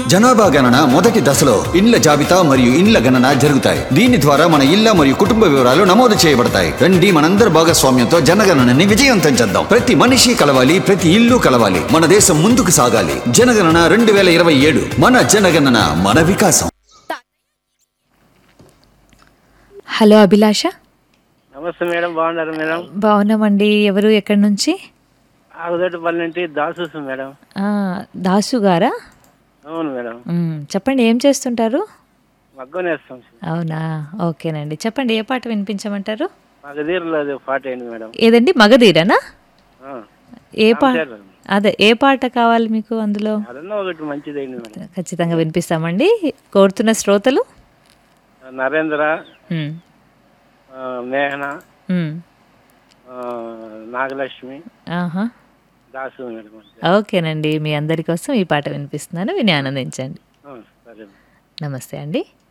జనాభా గణన మొదటి దశలో ఇండ్ల జాబితా మరియు ఇండ్ల గణన జరుగుతాయి దీని ద్వారా మన ఇళ్ల మరియు కుటుంబ వివరాలు నమోదు చేయబడతాయి రండి మనందరి భాగస్వామ్యంతో జనగణనని విజయవంతం చేద్దాం ప్రతి మనిషి కలవాలి ప్రతి ఇల్లు కలవాలి మన దేశం ముందుకు సాగాలి జనగణన రెండు వేల ఇరవై ఏడు మన జనగణన మన వికాసం హలో అభిలాష నమస్తే మేడం బాగున్నారు మేడం బాగున్నామండి ఎవరు ఎక్కడి నుంచి ఆగుదొడ్డిపల్లి నుండి దాసు మేడం ఆ, దాసు గారా అవును మేడం మ్, చెప్పండి ఏం చేస్తుంటారు మగ్గం వేస్తాం అవునా ఓకేనండి చెప్పండి ఏ పాట వినిపించమంటారు మాకు తీరలేదు పాట ఏంటి మేడం ఏదండి మగధీరనా ఆ, ఏ పాట రామచరణ్. అదే ఏ పాట కావాలి మీకు అందులో అదన్నా ఒకటి మంచిదైంది మేడం ఖచ్చితంగా వినిపిస్తామండి కోరుతున్న శ్రోతలు నరేంద్ర మ్, ఆ, మేఘన మ్, ఆ, నాగలక్ష్మి ఆహా దాసు మేడం ఓకేనండి మీ అందరి కోసం ఈ పాట వినిపిస్తున్నాను విని ఆనందించండి ఆ, సరే నమస్తే అండి